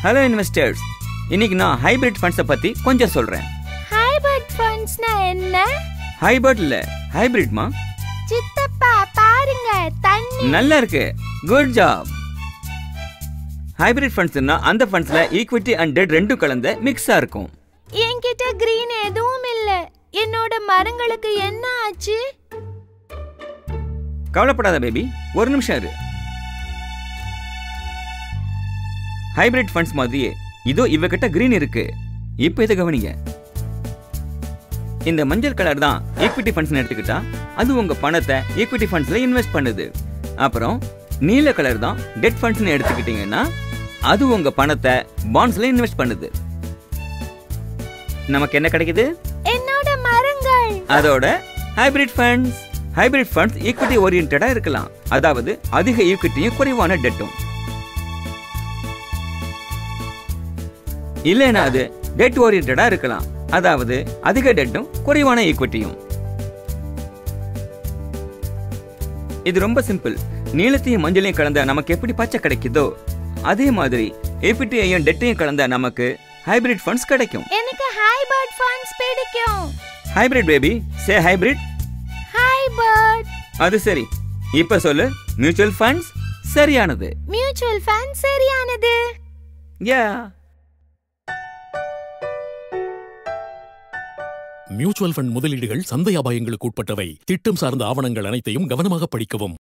hello investors இன்னைக்கு நான் hybrid ஃபண்ட்ஸை பத்தி கொஞ்சம் சொல்றேன் ஹைபிரிட் ஃபண்ட்ஸ்னா என்ன ஹைபிரிட் இல்ல ஹைபிரிட்மா சித்தப்பா பாருங்க தண்ணி நல்லா இருக்கு குட் ஜாப் ஹைபிரிட் ஃபண்ட்ஸ்னா அந்த ஃபண்ட்ஸ்ல ஈக்விட்டி அண்ட் டெட் ரெண்டும் கலந்த மிக்ஸா இருக்கும் என்கிட்ட கிரீன் எதுவும் இல்ல என்னோட மரங்களுக்கு என்ன ஆச்சு கவலைப்படாத பேபி ஒரு நிமிஷம் இரு ஹைபிரிட் ஃபண்ட்ஸ் மாதிரியே இதோ இவகிட்ட கிரீன் இருக்கு இப்போ இதை கவனிங்க இந்த மஞ்சள் கலர் தான் ஈக்விட்டி ஃபண்ட்ஸ் எடுத்துக்கிட்டா அது உங்க பணத்தை ஈக்விட்டி ஃபண்ட்ஸ்ல இன்வெஸ்ட் பண்ணுது அப்புறம் நீல கலர் தான் டெட் ஃபண்ட்ஸ்னு எடுத்துக்கிட்டீங்கன்னா அது உங்க பணத்தை பாண்ட்ஸ்ல இன்வெஸ்ட் பண்ணுது நமக்கு என்ன கிடைக்குது என்னோட மரங்கள் அதோட hybrid funds hybrid funds equity ஓரியன்டா இருக்கலாம் அதாவது அதிக ஈக்விட்டியும் குறைவான டெட்டும் இல்லைன்னா அது டெட் ஓரியன்டா இருக்கலாம் அதாவது அதிக டெட்டும் குறைவான ஈக்விட்டியும் இது ரொம்ப சிம்பிள் நீளத்தையும் மஞ்சளையும் கலந்த நமக்கு எப்படி பச்சை கிடைக்குதோ அதே மாதிரி ஈக்விட்டியையும் டெட்டையும் கலந்த நமக்கு ஹைபிரிட் ஃபண்ட்ஸ் கிடைக்கும் எனக்கு ஹைபர்ட் ஃபண்ட்ஸ் பிடிக்கும் hybrid baby say hybrid hybrid அது சரி இப்ப சொல்லு மியூச்சுவல் ஃபண்ட்ஸ் சரியானது மியூச்சுவல் ஃபண்ட் சரியானது யா மியூச்சுவல் ஃபண்ட் முதலீடுகள் சந்தை அபாயங்களுக்கு உட்பட்டவை திட்டம் சார்ந்த ஆவணங்கள் அனைத்தையும் கவனமாக படிக்கவும்